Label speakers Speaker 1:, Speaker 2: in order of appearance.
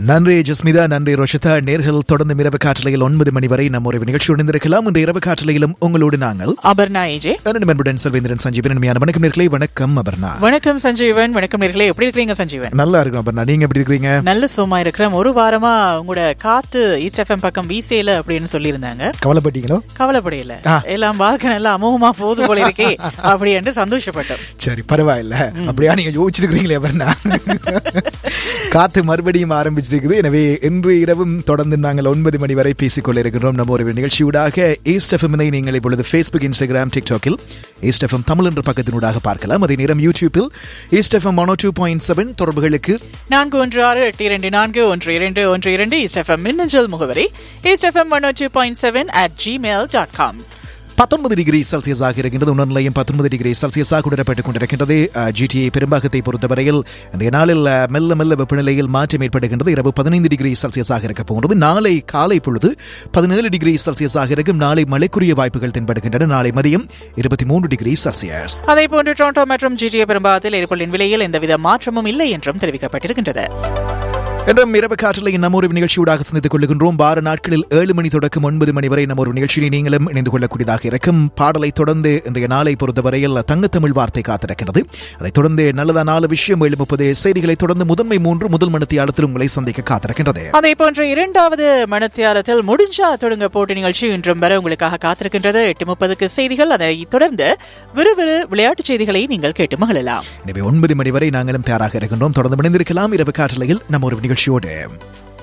Speaker 1: நன்றி ஜஸ்மிதா நன்றி ரோஷிதா நேர்கள் தொடர்ந்து இரவு காற்றலையில் ஒன்பது மணி வரை நம்ம ஒரு நிகழ்ச்சி உணர்ந்திருக்கலாம் இன்று இரவு காற்றலையிலும் உங்களோடு நாங்கள்
Speaker 2: அபர்ணா ஏஜே
Speaker 1: அன்புடன் செல்வேந்திரன் சஞ்சீவன் உண்மையான வணக்கம் நேர்களே வணக்கம் அபர்ணா
Speaker 2: வணக்கம் சஞ்சீவன் வணக்கம் நேர்களே எப்படி இருக்கீங்க சஞ்சீவன்
Speaker 1: நல்லா இருக்கும் அபர்ணா நீங்க எப்படி இருக்கீங்க
Speaker 2: நல்ல சும்மா இருக்கிறோம் ஒரு வாரமா உங்களோட காத்து ஈஸ்ட் எஃப்எம் பக்கம் வீசேல அப்படின்னு சொல்லியிருந்தாங்க
Speaker 1: கவலைப்பட்டீங்களோ
Speaker 2: கவலைப்படையில
Speaker 1: ஆ.
Speaker 2: எல்லாம் பார்க்க நல்லா அமோகமா போகுது போல இருக்கே அப்படி என்று சந்தோஷப்பட்டோம்
Speaker 1: சரி பரவாயில்ல அப்படியா நீங்க யோசிச்சிருக்கீங்களே அபர்ணா காத்து மறுபடியும் ஆரம்பிச்சிருக்குது எனவே இன்று இரவும் தொடர்ந்து நாங்கள் ஒன்பது மணி வரை பேசிக் கொண்டிருக்கிறோம் நம்ம ஒரு நிகழ்ச்சியூடாக ஈஸ்ட் எஃப்எம்னை நீங்கள் இப்பொழுது ஃபேஸ்புக் இன்ஸ்டாகிராம் டிக்டாக்கில் ஈஸ்ட் எஃப்எம் தமிழ் என்ற பக்கத்தினூடாக பார்க்கலாம் அதே நேரம் யூடியூப்பில் east FM one two point seven தொடர்புகளுக்கு
Speaker 2: நான்கு ஒன்று ஆறு எட்டு இரண்டு நான்கு ஒன்று இரண்டு ஒன்று இரண்டு ஈஸ்ட் எஃப்எம் மின்னஞ்சல் முகவரி east FM one two point seven at Gmail dot com
Speaker 1: பத்தொன்பது டிகிரி செல்சியஸாக இருக்கின்றது உணர்நிலையம் பத்தொன்பது டிகிரி செல்சியஸாக உணரப்பட்டுக் கொண்டிருக்கின்றது ஜிடிஏ பெரும்பாகத்தை பொறுத்தவரையில் இன்றைய நாளில் அஹ், மெல்ல மெல்ல வெப்பநிலையில் மாற்றம் ஏற்படுகின்றது இரவு பதினைந்து டிகிரி செல்சியஸாக இருக்க போகிறது நாளை காலை பொழுது பதினேழு டிகிரி செல்சியஸாக இருக்கும் நாளை மழைக்குரிய வாய்ப்புகள் தென்படுகின்றன நாளை மதியம் இருபத்தி மூன்று டிகிரி செல்சியஸ்
Speaker 2: அதே போன்று டொரண்டோ மற்றும் ஜிடிஏ பெரும்பாகத்தில் எரிபொருளின் விலையில் எந்தவித மாற்றமும் இல்லை என்றும் தெரிவிக்கப்பட்டிருக்கின்றது
Speaker 1: என்றும் இரவு காற்றலை நம்ம ஒரு நிகழ்ச்சியூடாக சந்தித்துக் கொள்கின்றோம் வார நாட்களில் ஏழு மணி தொடக்கம் ஒன்பது மணி வரை நம்ம ஒரு நிகழ்ச்சியை நீங்களும் இணைந்து கொள்ளக்கூடியதாக இருக்கும் பாடலை தொடர்ந்து இன்றைய நாளை பொறுத்தவரையில் தங்கத்தமிழ் வார்த்தை காத்திருக்கிறது அதைத் தொடர்ந்து நல்லதா நாலு விஷயம் ஏழு முப்பது செய்திகளை தொடர்ந்து முதன்மை மூன்று முதல் மணித்தியாலத்தில் உங்களை சந்திக்க காத்திருக்கின்றது
Speaker 2: அதே போன்று இரண்டாவது மணத்தியாலத்தில் முடிஞ்சா தொடங்க போட்டி நிகழ்ச்சி இன்றும் வர உங்களுக்காக காத்திருக்கின்றது எட்டு முப்பதுக்கு செய்திகள் அதை தொடர்ந்து விறுவிறு விளையாட்டுச் செய்திகளை நீங்கள் கேட்டு மகிழலாம்
Speaker 1: எனவே ஒன்பது மணி வரை நாங்களும் தயாராக இருக்கின்றோம் தொடர்ந்து இணைந்திருக்கலாம் இரவு காற்றலையில் நம்ம ஒரு நிகழ்ச்சியோடு